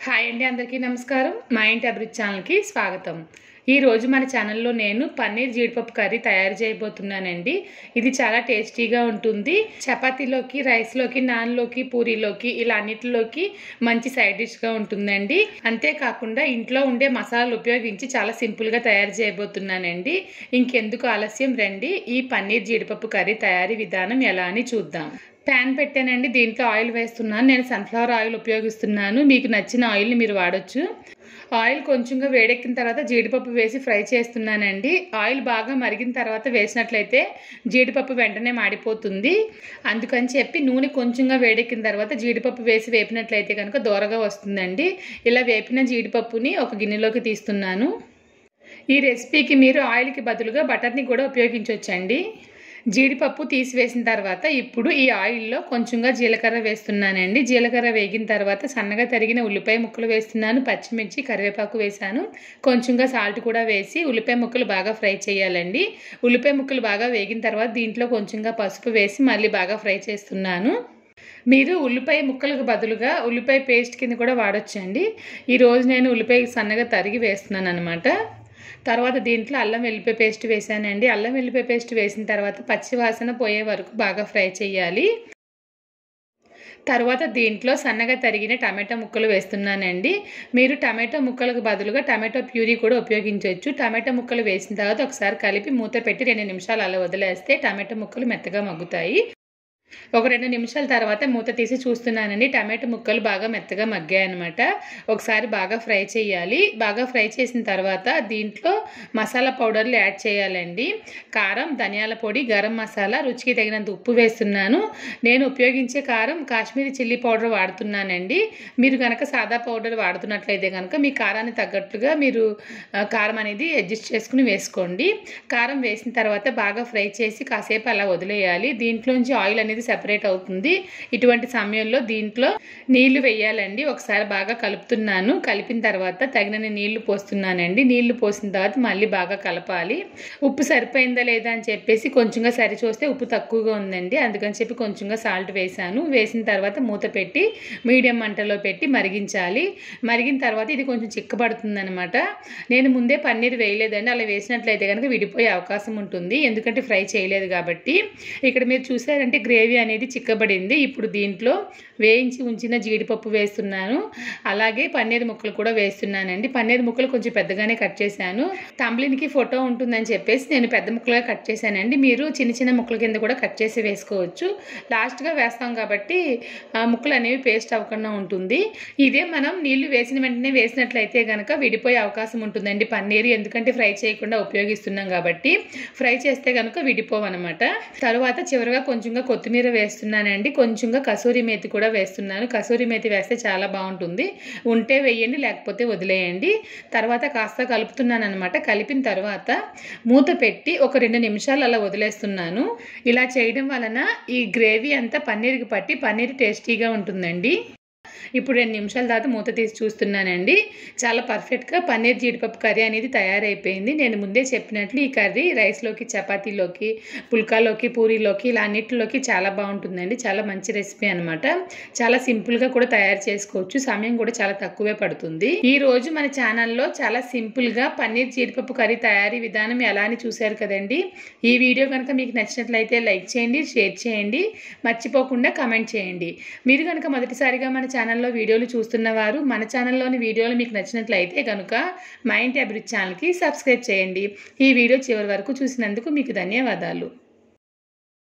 hi అండి అందరికీ నమస్కారం మా ఇంటి అభివృద్ధి ఛానల్కి స్వాగతం ఈ రోజు మన ఛానల్లో నేను పన్నీర్ జీడిపప్పు కర్రీ తయారు చేయబోతున్నానండి ఇది చాలా టేస్టీగా ఉంటుంది చపాతీలోకి రైస్లోకి నాన్లోకి పూరీలోకి ఇలా అన్నిటిలోకి మంచి సైడ్ డిష్గా ఉంటుందండి అంతేకాకుండా ఇంట్లో ఉండే మసాలాలు ఉపయోగించి చాలా సింపుల్గా తయారు చేయబోతున్నానండి ఇంకెందుకు ఆలస్యం రండి ఈ పన్నీర్ జీడిపప్పు కర్రీ తయారీ విధానం ఎలా అని చూద్దాం ప్యాన్ పెట్టానండి దీంట్లో ఆయిల్ వేస్తున్నాను నేను సన్ఫ్లవర్ ఆయిల్ ఉపయోగిస్తున్నాను మీకు నచ్చిన ఆయిల్ని మీరు వాడొచ్చు ఆయిల్ కొంచెంగా వేడెక్కిన తర్వాత జీడిపప్పు వేసి ఫ్రై చేస్తున్నానండి ఆయిల్ బాగా మరిగిన తర్వాత వేసినట్లయితే జీడిపప్పు వెంటనే మాడిపోతుంది అందుకని చెప్పి నూనె కొంచెంగా వేడెక్కిన తర్వాత జీడిపప్పు వేసి వేపినట్లయితే కనుక దూరగా వస్తుందండి ఇలా వేపిన జీడిపప్పుని ఒక గిన్నెలోకి తీస్తున్నాను ఈ రెసిపీకి మీరు ఆయిల్కి బదులుగా బటర్ని కూడా ఉపయోగించవచ్చండి జీడిపప్పు తీసివేసిన తర్వాత ఇప్పుడు ఈ ఆయిల్లో కొంచెంగా జీలకర్ర వేస్తున్నానండి జీలకర్ర వేగిన తర్వాత సన్నగా తరిగిన ఉల్లిపాయ ముక్కలు వేస్తున్నాను పచ్చిమిర్చి కరివేపాకు వేసాను కొంచెంగా సాల్ట్ కూడా వేసి ఉల్లిపాయ ముక్కలు బాగా ఫ్రై చేయాలండి ఉల్లిపాయ ముక్కలు బాగా వేగిన తర్వాత దీంట్లో కొంచెంగా పసుపు వేసి మళ్ళీ బాగా ఫ్రై చేస్తున్నాను మీరు ఉల్లిపాయ ముక్కలకు బదులుగా ఉల్లిపాయ పేస్ట్ కింద కూడా వాడొచ్చండి ఈరోజు నేను ఉల్లిపాయ సన్నగా తరిగి వేస్తున్నాను అనమాట తర్వాత దీంట్లో అల్లం వెల్లిపాయ పేస్ట్ వేసానండి అల్లం వెల్లిపాయ పేస్ట్ వేసిన తర్వాత పచ్చి వాసన పోయే వరకు బాగా ఫ్రై చేయాలి తర్వాత దీంట్లో సన్నగా తరిగిన టమాటా ముక్కలు వేస్తున్నానండి మీరు టమాటో ముక్కలకు బదులుగా టమాటో ప్యూరీ కూడా ఉపయోగించవచ్చు టమాటా ముక్కలు వేసిన తర్వాత ఒకసారి కలిపి మూత పెట్టి రెండు నిమిషాలు అలా వదిలేస్తే టమాటా ముక్కలు మెత్తగా మగ్గుతాయి ఒక రెండు నిమిషాల తర్వాత మూత తీసి చూస్తున్నానండి టమాటో ముక్కలు బాగా మెత్తగా మగ్గాయన్నమాట ఒకసారి బాగా ఫ్రై చేయాలి బాగా ఫ్రై చేసిన తర్వాత దీంట్లో మసాలా పౌడర్లు యాడ్ చేయాలండి కారం ధనియాల పొడి గరం మసాలా రుచికి తగినంత ఉప్పు వేస్తున్నాను నేను ఉపయోగించే కారం కాశ్మీరీ చిల్లీ పౌడర్ వాడుతున్నానండి మీరు కనుక సాదా పౌడర్ వాడుతున్నట్లయితే కనుక మీ కారాన్ని తగ్గట్టుగా మీరు కారం అనేది అడ్జస్ట్ చేసుకుని వేసుకోండి కారం వేసిన తర్వాత బాగా ఫ్రై చేసి కాసేపు అలా వదిలేయాలి దీంట్లోంచి ఆయిల్ అనేది సెపరేట్ అవుతుంది ఇటువంటి సమయంలో దీంట్లో నీళ్లు వేయాలండి ఒకసారి బాగా కలుపుతున్నాను కలిపిన తర్వాత తగినన్ని నీళ్లు పోస్తున్నానండి నీళ్లు పోసిన తర్వాత మళ్ళీ బాగా కలపాలి ఉప్పు సరిపోయిందా లేదా అని చెప్పేసి కొంచెంగా సరి చూస్తే ఉప్పు తక్కువగా ఉందండి అందుకని చెప్పి కొంచెంగా సాల్ట్ వేసాను వేసిన తర్వాత మూత పెట్టి మీడియం మంటలో పెట్టి మరిగించాలి మరిగిన తర్వాత ఇది కొంచెం చిక్కబడుతుంది అనమాట నేను ముందే పన్నీర్ వేయలేదండి అలా వేసినట్లయితే కనుక విడిపోయే అవకాశం ఉంటుంది ఎందుకంటే ఫ్రై చేయలేదు కాబట్టి ఇక్కడ మీరు చూసారంటే గ్రేవీ అనేది చిక్కబడింది ఇప్పుడు దీంట్లో వేయించి ఉంచిన జీడిపప్పు వేస్తున్నాను అలాగే పన్నీర్ ముక్కలు కూడా వేస్తున్నానండి పన్నీర్ ముక్కలు కొంచెం పెద్దగానే కట్ చేశాను తంబ్లిన్కి ఫోటో ఉంటుందని చెప్పేసి నేను పెద్ద ముక్కలుగా కట్ చేశానండి మీరు చిన్న చిన్న ముక్కల కింద కూడా కట్ చేసి వేసుకోవచ్చు లాస్ట్గా వేస్తాం కాబట్టి ఆ ముక్కలు అనేవి పేస్ట్ అవ్వకుండా ఉంటుంది ఇదే మనం నీళ్లు వేసిన వెంటనే వేసినట్లయితే కనుక విడిపోయే అవకాశం ఉంటుందండి పన్నీర్ ఎందుకంటే ఫ్రై చేయకుండా ఉపయోగిస్తున్నాం కాబట్టి ఫ్రై చేస్తే కనుక విడిపోవన్నమాట తర్వాత చివరిగా కొంచెంగా కొత్తిమీర వేస్తున్నానండి కొంచెంగా కసూరి మేతి కూడా వేస్తున్నాను కసూరి మేతి వేస్తే చాలా బాగుంటుంది ఉంటే వేయండి లేకపోతే వదిలేయండి తర్వాత కాస్త కలుపుతున్నాను అనమాట కలిపిన తర్వాత మూత పెట్టి ఒక రెండు నిమిషాలు అలా వదిలేస్తున్నాను ఇలా చేయడం వలన ఈ గ్రేవీ అంతా పన్నీర్కి పట్టి పన్నీర్ టేస్టీగా ఉంటుందండి ఇప్పుడు రెండు నిమిషాల తర్వాత మూత తీసి చూస్తున్నానండి చాలా పర్ఫెక్ట్గా పన్నీర్ జీడిపప్పు కర్రీ అనేది తయారైపోయింది నేను ముందే చెప్పినట్లు ఈ కర్రీ రైస్లోకి చపాతీలోకి పుల్కాలోకి పూరీలోకి ఇలా అన్నిటిలోకి చాలా బాగుంటుందండి చాలా మంచి రెసిపీ అనమాట చాలా సింపుల్గా కూడా తయారు చేసుకోవచ్చు సమయం కూడా చాలా తక్కువే పడుతుంది ఈ రోజు మన ఛానల్లో చాలా సింపుల్గా పన్నీర్ జీడిపప్పు కర్రీ తయారీ విధానం ఎలా అని చూశారు కదండి ఈ వీడియో కనుక మీకు నచ్చినట్లయితే లైక్ చేయండి షేర్ చేయండి మర్చిపోకుండా కమెంట్ చేయండి మీరు కనుక మొదటిసారిగా మన ఛానల్లో వీడియోలు చూస్తున్న వారు మన ఛానల్లోని వీడియోలు మీకు నచ్చినట్లయితే కనుక మా ఇంటి అభివృద్ధి ఛానల్కి సబ్స్క్రైబ్ చేయండి ఈ వీడియో చివరి వరకు చూసినందుకు మీకు ధన్యవాదాలు